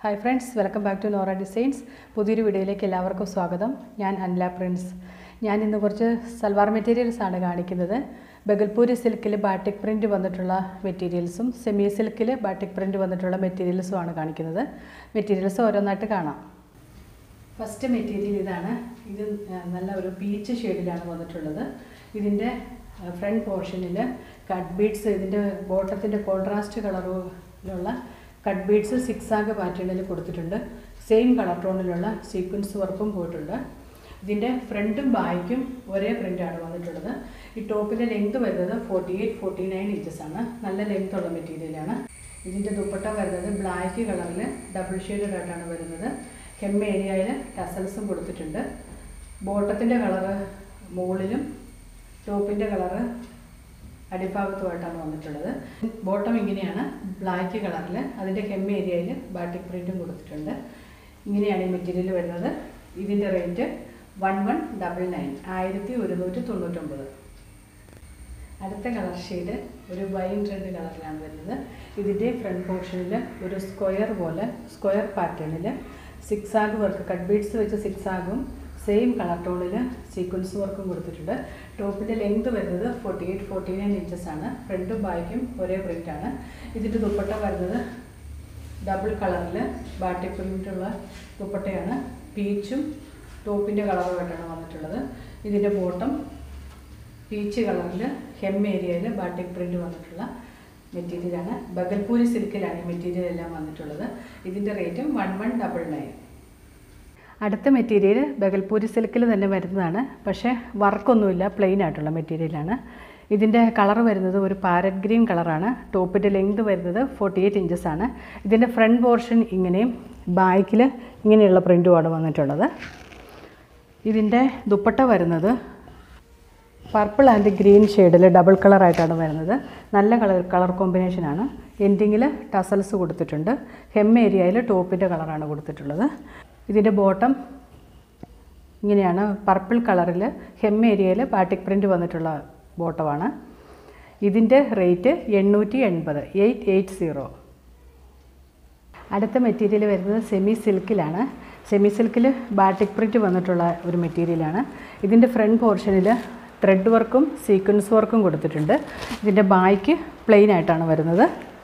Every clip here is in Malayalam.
hi friends welcome back to Nora designs പുതിയൊരു വീഡിയോയിലേക്ക് എല്ലാവർക്കും സ്വാഗതം ഞാൻ അനില പ്രിൻസ് ഞാൻ ഇന്ന് കുറച്ച് സൽവാർ മെറ്റീരിയൽസ് ആണ് കാണിക്കുന്നത് ബഗൽപൂരി സിൽക്കിൽ ബാട്ടിക് പ്രിൻറ്റ് വന്നിട്ടുള്ള മെറ്റീരിയൽസും സെമി സിൽക്കിൽ ബാട്ടിക് പ്രിൻറ്റ് വന്നിട്ടുള്ള മെറ്റീരിയൽസും ആണ് കാണിക്കുന്നത് മെറ്റീരിയൽസ് ഓരോന്നായിട്ട് കാണാം ഫസ്റ്റ് മെറ്റീരിയൽ ഇതാണ് ഇത് ആ, നല്ല ഒരു പീച്ച് ഷെയ്ഡിലാണ് വന്നിട്ടുള്ളത് ഇതിൻ്റെ ഫ്രണ്ട് പോർഷനിൽ കട്ട് ബീഡ്സ് ഇതിൻ്റെ ബോട്ടത്തിൻ്റെ കോൺട്രാസ്റ്റ് കളറിലുള്ള കട്ട് ബീഡ്സ് സിക്സ് ആഗ് പാറ്റേണിൽ കൊടുത്തിട്ടുണ്ട് സെയിം കളർ ടോണിലുള്ള സീക്വൻസ് വർക്കും പോയിട്ടുണ്ട് ഇതിൻ്റെ ഫ്രണ്ടും ബാക്കും ഒരേ പ്രിൻ്റാണ് വന്നിട്ടുള്ളത് ഈ ടോപ്പിൻ്റെ ലെങ്ത് വരുന്നത് forty eight forty nine inches ആണ് നല്ല ലെങ്ത് ഉള്ള മെറ്റീരിയലാണ് ഇതിൻ്റെ ദുപ്പട്ട വരുന്നത് ബ്ലാക്ക് കളറിൽ ഡബിൾ ഷെയ്ഡഡ് ആയിട്ടാണ് വരുന്നത് ഹെം ഏരിയയിൽ ടസൽസും കൊടുത്തിട്ടുണ്ട് ബോട്ടത്തിൻ്റെ കളറ് മുകളിലും ടോപ്പിൻ്റെ കളറ് അടിഭാഗത്തുമായിട്ടാണ് വന്നിട്ടുള്ളത് ബോട്ടം ഇങ്ങനെയാണ് ബ്ലാക്ക് കളറിൽ അതിൻ്റെ ഹെം ഏരിയയിൽ ബാട്ടിക് പ്രിൻറ്റും കൊടുത്തിട്ടുണ്ട് ഇങ്ങനെയാണ് ഈ മെറ്റീരിയൽ വരുന്നത് ഇതിൻ്റെ rate one one double nine ആയിരത്തി ഒരുന്നൂറ്റി തൊണ്ണൂറ്റൊമ്പത് അടുത്ത കളർ ഷെയ്ഡ് ഒരു വൈൻ റെഡ് കളറിലാണ് വരുന്നത് ഇതിൻ്റെ ഫ്രണ്ട് പോർഷനിൽ ഒരു സ്ക്വയർ പോലെ സ്ക്വയർ പാറ്റേണിൽ zigzag work cut beads വെച്ച് സിക്സ് ആഗും സെയിം കളർ ടോണിൽ സീക്വൻസ് വർക്കും കൊടുത്തിട്ടുണ്ട് ടോപ്പിൻ്റെ ലെങ്ത് വരുന്നത് forty eight forty nine inches ആണ് ഫ്രണ്ടും ബാക്കും ഒരേ പ്രിൻ്റ് ആണ് ഇതിൻ്റെ ദുപ്പട്ട വരുന്നത് ഡബിൾ കളറിൽ ബാട്ടി പ്രിൻ്റുള്ള ദുപ്പട്ടയാണ് പീച്ചും ടോപ്പിൻ്റെ കളറുമായിട്ടാണ് വന്നിട്ടുള്ളത് ഇതിൻ്റെ ബോട്ടം പീച്ച് കളറിൽ ഹെം ഏരിയയിൽ ബാട്ടിക് പ്രിൻ്റ് വന്നിട്ടുള്ള മെറ്റീരിയലാണ് ബഗൽപൂരി സിൽക്കിലാണ് ഈ മെറ്റീരിയൽ എല്ലാം വന്നിട്ടുള്ളത് ഇതിൻ്റെ റേറ്റും വൺ വൺ ഡബിൾ നയൻ അടുത്ത മെറ്റീരിയൽ ബഗൽപൂരി സിൽക്കിൽ തന്നെ വരുന്നതാണ് പക്ഷേ വർക്കൊന്നുമില്ല പ്ലെയിൻ ആയിട്ടുള്ള മെറ്റീരിയലാണ് ഇതിൻ്റെ കളർ വരുന്നത് ഒരു പാരറ്റ് ഗ്രീൻ കളറാണ് ടോപ്പിൻ്റെ ലെങ്ത് വരുന്നത് ഫോർട്ടി എയ്റ്റ് ഇഞ്ചസ് ആണ് ഇതിൻ്റെ ഫ്രണ്ട് പോർഷൻ ഇങ്ങനെയും ബാക്കിൽ ഇങ്ങനെയുള്ള പ്രിൻറ്റുമാണ് വന്നിട്ടുള്ളത് ഇതിൻ്റെ ദുപ്പട്ട വരുന്നത് പർപ്പിൾ ആൻഡ് ഗ്രീൻ ഷെയ്ഡിൽ ഡബിൾ കളറായിട്ടാണ് വരുന്നത് നല്ല കളർ കളർ കോമ്പിനേഷനാണ് എൻഡിങ്ങിൽ ടസൽസ് കൊടുത്തിട്ടുണ്ട് ഹെം ഏരിയയിൽ ടോപ്പിൻ്റെ കളറാണ് കൊടുത്തിട്ടുള്ളത് ഇതിൻ്റെ ബോട്ടം ഇങ്ങനെയാണ് പർപ്പിൾ കളറിൽ ഹെം ഏരിയയിൽ ബാട്ടിക് പ്രിൻറ്റ് വന്നിട്ടുള്ള ബോട്ടമാണ് ഇതിൻ്റെ റേറ്റ് എണ്ണൂറ്റി എൺപത് എയ്റ്റ് എയ്റ്റ് സീറോ അടുത്ത മെറ്റീരിയൽ വരുന്നത് സെമി സിൽക്കിലാണ് സെമി സിൽക്കിൽ ബാട്ടിക് പ്രിൻറ്റ് വന്നിട്ടുള്ള ഒരു മെറ്റീരിയലാണ് ഇതിൻ്റെ ഫ്രണ്ട് പോർഷനിൽ ത്രെഡ് വർക്കും സീക്വൻസ് വർക്കും കൊടുത്തിട്ടുണ്ട് ഇതിൻ്റെ ബായ്ക്ക് പ്ലെയിൻ ആയിട്ടാണ് വരുന്നത്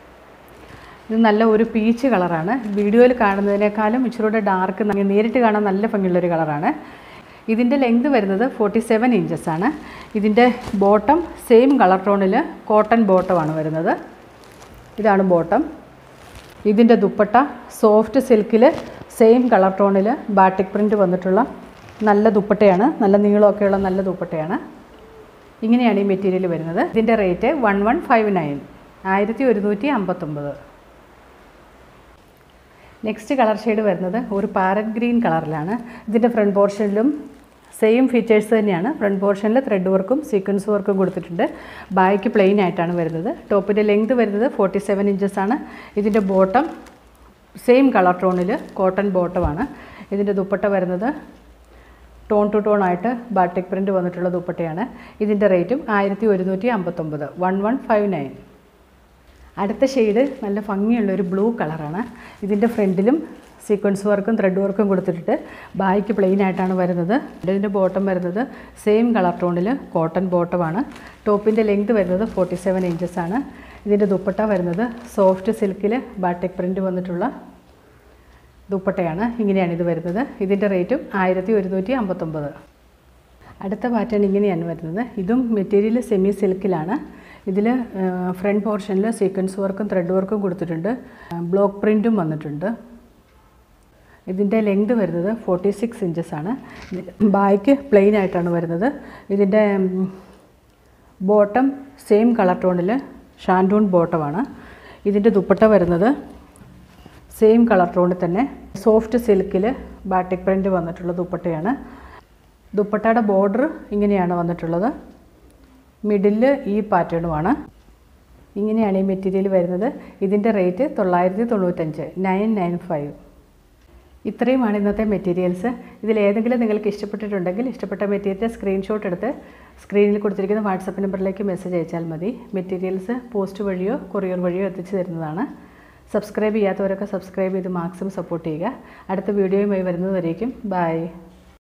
ഇത് നല്ല ഒരു പീച്ച് കളറാണ് വീഡിയോയിൽ കാണുന്നതിനേക്കാളും ഇച്ചിരൂടെ ഡാർക്ക് നേരിട്ട് കാണാൻ നല്ല ഭംഗിയുള്ളൊരു കളറാണ് ഇതിൻ്റെ ലെങ്ത് വരുന്നത് ഫോർട്ടി സെവൻ ഇഞ്ചസ് ആണ് ഇതിൻ്റെ ബോട്ടം സെയിം കളർ ടോണിൽ കോട്ടൺ ബോട്ടമാണ് വരുന്നത് ഇതാണ് ബോട്ടം ഇതിൻ്റെ ദുപ്പട്ട സോഫ്റ്റ് സിൽക്കിൽ സെയിം കളർ ടോണിൽ ബാട്ടിക് പ്രിൻറ്റ് വന്നിട്ടുള്ള നല്ല ദുപ്പട്ടയാണ് നല്ല നീളമൊക്കെയുള്ള നല്ല ദുപ്പട്ടയാണ് ഇങ്ങനെയാണ് ഈ മെറ്റീരിയൽ വരുന്നത് ഇതിൻ്റെ rate one one five nine ആയിരത്തി ഒരുന്നൂറ്റി അമ്പത്തൊമ്പത് നെക്സ്റ്റ് കളർ ഷെയ്ഡ് വരുന്നത് ഒരു പാരറ്റ് ഗ്രീൻ കളറിലാണ് ഇതിൻ്റെ ഫ്രണ്ട് പോർഷനിലും സെയിം ഫീച്ചേഴ്സ് തന്നെയാണ് ഫ്രണ്ട് പോർഷനിൽ ത്രെഡ് വർക്കും സീക്വൻസ് വർക്കും കൊടുത്തിട്ടുണ്ട് ബാക്ക് പ്ലെയിൻ ആയിട്ടാണ് വരുന്നത് ടോപ്പിൻ്റെ ലെങ്ത് വരുന്നത് ഫോർട്ടി സെവൻ ഇഞ്ചസ് ആണ് ഇതിൻ്റെ ബോട്ടം സെയിം കളർ ടോണിൽ കോട്ടൺ ബോട്ടമാണ് ഇതിൻ്റെ ദുപ്പട്ട വരുന്നത് ടോൺ ടു ടോൺ ആയിട്ട് ബാട്ടിക് പ്രിൻറ്റ് വന്നിട്ടുള്ള ദുപ്പട്ടയാണ് ഇതിൻ്റെ റേറ്റും ആയിരത്തി ഒരുന്നൂറ്റി അമ്പത്തൊമ്പത് വൺ വൺ ഫൈവ് നയൻ അടുത്ത ഷെയ്ഡ് നല്ല ഭംഗിയുള്ള ഒരു ബ്ലൂ കളറാണ് ഇതിൻ്റെ ഫ്രണ്ടിലും സീക്വൻസ് വർക്കും ത്രെഡ് വർക്കും കൊടുത്തിട്ട് ബായ്ക്ക് പ്ലെയിൻ ആയിട്ടാണ് വരുന്നത് ഇതിൻ്റെ ബോട്ടം വരുന്നത് സെയിം കളർ ടോണിൽ കോട്ടൺ ബോട്ടമാണ് ടോപ്പിൻ്റെ ലെങ്ത് വരുന്നത് ഫോർട്ടി സെവൻ ഇഞ്ചസ് ആണ് ഇതിൻ്റെ ദുപ്പട്ട വരുന്നത് സോഫ്റ്റ് സിൽക്കിൽ ബാട്ടിക് പ്രിൻറ്റ് വന്നിട്ടുള്ള ദുപ്പട്ടയാണ് ഇങ്ങനെയാണ് ഇത് വരുന്നത് ഇതിൻ്റെ റേറ്റും ആയിരത്തി ഒരുന്നൂറ്റി അമ്പത്തൊമ്പത് അടുത്ത പാറ്റേൺ ഇങ്ങനെയാണ് വരുന്നത് ഇതും മെറ്റീരിയൽ സെമി സിൽക്കിലാണ് ഇതിൽ ഫ്രണ്ട് പോർഷനിൽ സീക്വൻസ് വർക്കും ത്രെഡ് വർക്കും കൊടുത്തിട്ടുണ്ട് ബ്ലോക്ക് പ്രിൻറ്റും വന്നിട്ടുണ്ട് ഇതിൻ്റെ ലെങ്ത് വരുന്നത് ഫോർട്ടി സിക്സ് ഇഞ്ചസ് ആണ് ബാക്ക് പ്ലെയിൻ ആയിട്ടാണ് വരുന്നത് ഇതിൻ്റെ ബോട്ടം സെയിം കളർ ടോണിൽ ഷാൻഡൂൺ ബോട്ടമാണ് ഇതിൻ്റെ ദുപ്പട്ട വരുന്നത് സെയിം കളർ ടോണിൽ തന്നെ സോഫ്റ്റ് സിൽക്കിൽ ബാട്ടിക് പ്രിൻറ്റ് വന്നിട്ടുള്ള ദുപ്പട്ടയാണ് ദുപ്പട്ടയുടെ ബോർഡർ ഇങ്ങനെയാണ് വന്നിട്ടുള്ളത് മിഡില് ഈ പാറ്റേണുമാണ് ഇങ്ങനെയാണ് ഈ മെറ്റീരിയൽ വരുന്നത് ഇതിൻ്റെ റേറ്റ് തൊള്ളായിരത്തി തൊണ്ണൂറ്റഞ്ച് നയൻ നയൻ ഫൈവ് ഇത്രയുമാണ് ഇന്നത്തെ മെറ്റീരിയൽസ് ഇതിൽ ഏതെങ്കിലും നിങ്ങൾക്ക് ഇഷ്ടപ്പെട്ടിട്ടുണ്ടെങ്കിൽ ഇഷ്ടപ്പെട്ട മെറ്റീരിയൽ സ്ക്രീൻഷോട്ട് എടുത്ത് സ്ക്രീനിൽ കൊടുത്തിരിക്കുന്ന വാട്സപ്പ് നമ്പറിലേക്ക് മെസ്സേജ് അയച്ചാൽ മതി മെറ്റീരിയൽസ് പോസ്റ്റ് വഴിയോ കൊറിയർ വഴിയോ എത്തിച്ചു തരുന്നതാണ് സബ്സ്ക്രൈബ് ചെയ്യാത്തവരൊക്കെ സബ്സ്ക്രൈബ് ചെയ്ത് മാക്സിമം സപ്പോർട്ട് ചെയ്യുക അടുത്ത വീഡിയോയുമായി വരുന്നതുവരേക്കും ബൈ